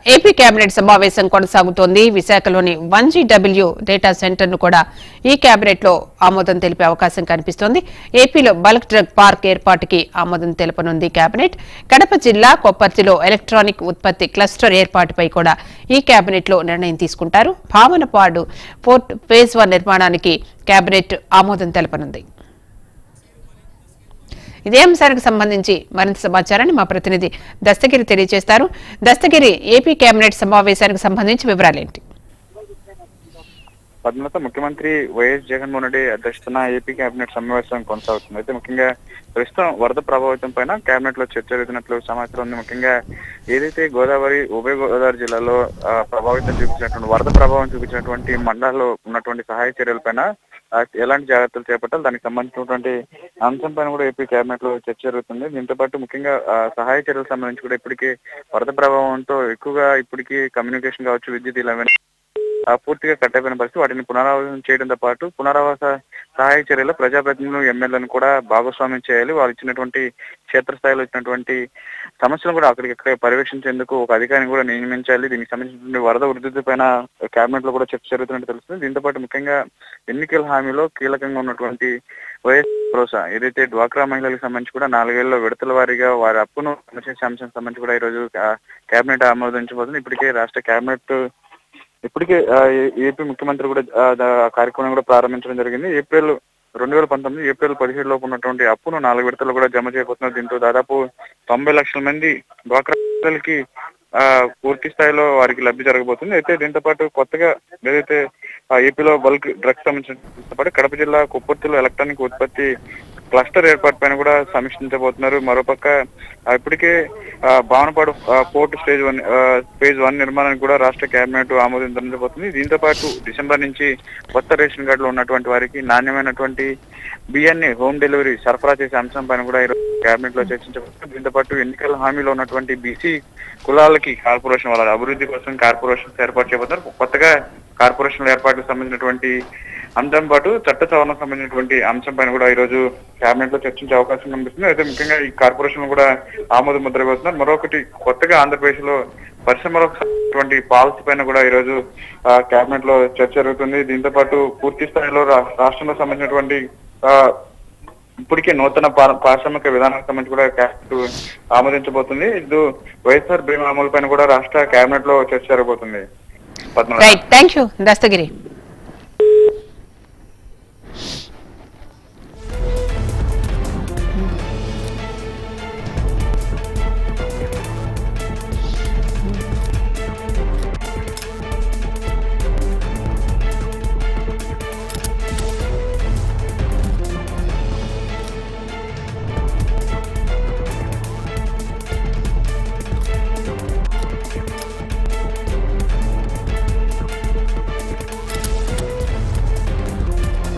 AP cabinet సమావేశం కొనసాగుతోంది విశాఖలోని వన్ జీడబ్ల్యూ డేటా సెంటర్ ను కూడా ఈ కేబినెట్ లో ఆమోదం తెలిపే అవకాశం కనిపిస్తోంది ఏపీలో బల్క్ డ్రగ్ పార్క్ ఏర్పాటుకి ఆమోదం తెలపనుంది కేబినెట్ కడప జిల్లా కొప్పర్తిలో ఎలక్ట్రానిక్ ఉత్పత్తి క్లస్టర్ ఏర్పాటుపై కూడా ఈ కేబినెట్ లో నిర్ణయం తీసుకుంటారు భావనపాడు పోర్ట్ ఫేజ్ వన్ నిర్మాణానికి కేబినెట్ ఆమోదం తెలపనుంది ఇదే అంశానికి సంబంధించి మరింత సమాచారాన్ని మా ప్రతినిధి దస్తగిరి తెలియజేస్తారు దస్తగిరి ఏపీ కేబినెట్ సమావేశానికి సంబంధించి వివరాలేంటి పద్మలత ముఖ్యమంత్రి వైఎస్ జగన్మోహన్ రెడ్డి అధ్యక్షతన ఏపీ కేబినెట్ సమావేశం కొనసాగుతుంది అయితే ముఖ్యంగా ప్రస్తుతం వరద ప్రభావితం పైన కేబినెట్ లో చర్చ జరుగుతున్నట్లు సమాచారం ఉంది ముఖ్యంగా ఏదైతే గోదావరి ఉభయ గోదావరి జిల్లాలో ఆ, ప్రభావితం చూపించినటువంటి వరద ప్రభావం చూపించినటువంటి మండలాల్లో ఉన్నటువంటి సహాయ చర్యలపైన ఆ, ఎలాంటి జాగ్రత్తలు చేపట్టాలి దానికి సంబంధించినటువంటి అంశం పైన కూడా ఏపీ కేబినెట్ లో చర్చ జరుగుతుంది దీంతో పాటు ముఖ్యంగా ఆ, సహాయ చర్యలకు సంబంధించి కూడా ఇప్పటికీ వరద ప్రభావంతో ఎక్కువగా ఇప్పటికీ కమ్యూనికేషన్ కావచ్చు విద్యుత్ ఇలా ఆ, పూర్తిగా కట్ అయిపోయిన పరిస్థితి వాటిని పునరావాసం చేయడంతో పాటు పునరావాస సహాయ చర్యలు ప్రజాప్రతినిధులు ఎమ్మెల్యేలను కూడా భాగస్వామ్యం చేయాలి వాళ్ళు ఇచ్చినటువంటి క్షేత్రస్థాయిలో ఇచ్చినటువంటి సమస్యలను కూడా అక్కడికి పర్యవేక్షించేందుకు ఒక అధికారిని కూడా నియమించాలి దీనికి సంబంధించినటువంటి వరద ఉధృతి పైన కేబినెట్ లో కూడా చర్చ జరుగుతున్నట్టు తెలుస్తుంది దీంతో పాటు ముఖ్యంగా ఎన్నికల హామీలో కీలకంగా ఉన్నటువంటి వైఎస్ భరోసా ఏదైతే డ్వాక్రా మహిళలకు సంబంధించి కూడా నాలుగేళ్లలో విడతల వారీగా వారి అప్పును సమస్య అంశం సంబంధించి కూడా ఈ రోజు కేబినెట్ ఆమోదించబోతుంది ఇప్పటికే రాష్ట్ర కేబినెట్ ఇప్పటికే ఆ, ఏ- ఏపీ ముఖ్యమంత్రి కూడా ఆ, దా- ఆ కార్యక్రమం కూడా ప్రారంభించడం జరిగింది ఏప్రిల్ రెండు వేల పంతొమ్మిది ఏప్రిల్ పదిహేడు లోపు ఉన్నటువంటి అప్పును నాలుగు విడతలు కూడా జమ చేయబోతున్నారు దీంతో దాదాపు తొంభై లక్షల మంది డ్వాక్రా మహిళలకి ఆ, పూర్తి స్థాయిలో వారికి లబ్ధి జరగబోతుంది అయితే దీంతో పాటు కొత్తగా ఏదైతే ఆ, ఏపీలో బల్క్ డ్రగ్స్ సంబంధించిన పాటు కడప జిల్లా కుప్పర్తిలో ఎలక్ట్రానిక్ ఉత్పత్తి క్లస్టర్ ఏర్పాటు పైన కూడా సమీక్షించబోతున్నారు మరోపక్క ఆ, ఇప్పటికే ఆ, భావనపాడు ఆ, పోర్ట్ స్టేజ్ వన్ ఆ, ఫేజ్ వన్ నిర్మాణానికి కూడా రాష్ట్ర కేబినెట్ ఆమోదించబోతుంది దీంతో పాటు డిసెంబర్ నుంచి కొత్త రేషన్ కార్డులో ఉన్నటువంటి వారికి నాణ్యమైనటువంటి బియ్యాన్ని హోమ్ డెలివరీ సరఫరా చేసే అంశం పైన కూడా ఈరోజు కేబినెట్ లో చర్చించబోతుంది దీంతో పాటు ఎన్నికల హామీలో ఉన్నటువంటి బీసీ కులాలకి కార్పొరేషన్ వాళ్ళ అభివృద్ధి కోసం కార్పొరేషన్ ఏర్పాటు చేయబోతున్నారు కొత్తగా కార్పొరేషన్ ఏర్పాటుకు సంబంధించినటువంటి అంశం పాటు చట్ట సవరణ సంబంధించినటువంటి అంశం పైన కూడా ఈ రోజు కేబినెట్ లో చర్చించే అవకాశం కనిపిస్తుంది అయితే ముఖ్యంగా ఈ కార్పొరేషన్ కూడా ఆమోద ముద్ర వేస్తున్నారు మరొకటి కొత్తగా ఆంధ్రప్రదేశ్ లో పరిశ్రమలకు సంబంధించినటువంటి పాలసీ పైన కూడా ఈ రోజు కేబినెట్ లో చర్చ జరుగుతుంది దీంతో పాటు పూర్తి స్థాయిలో రా- రాష్ట్రంలో సంబంధించినటువంటి ఆ, ఇప్పటికే నూతన పా- పారిశ్రామిక విధానానికి సంబంధించి కూడా కేబినెట్ ఆమోదించబోతుంది ఇది వైఎస్ఆర్ బీమా అమలు పైన కూడా రాష్ట్ర కేబినెట్ లో చర్చ జరగబోతుంది Padmanabha right thank you Dastagiri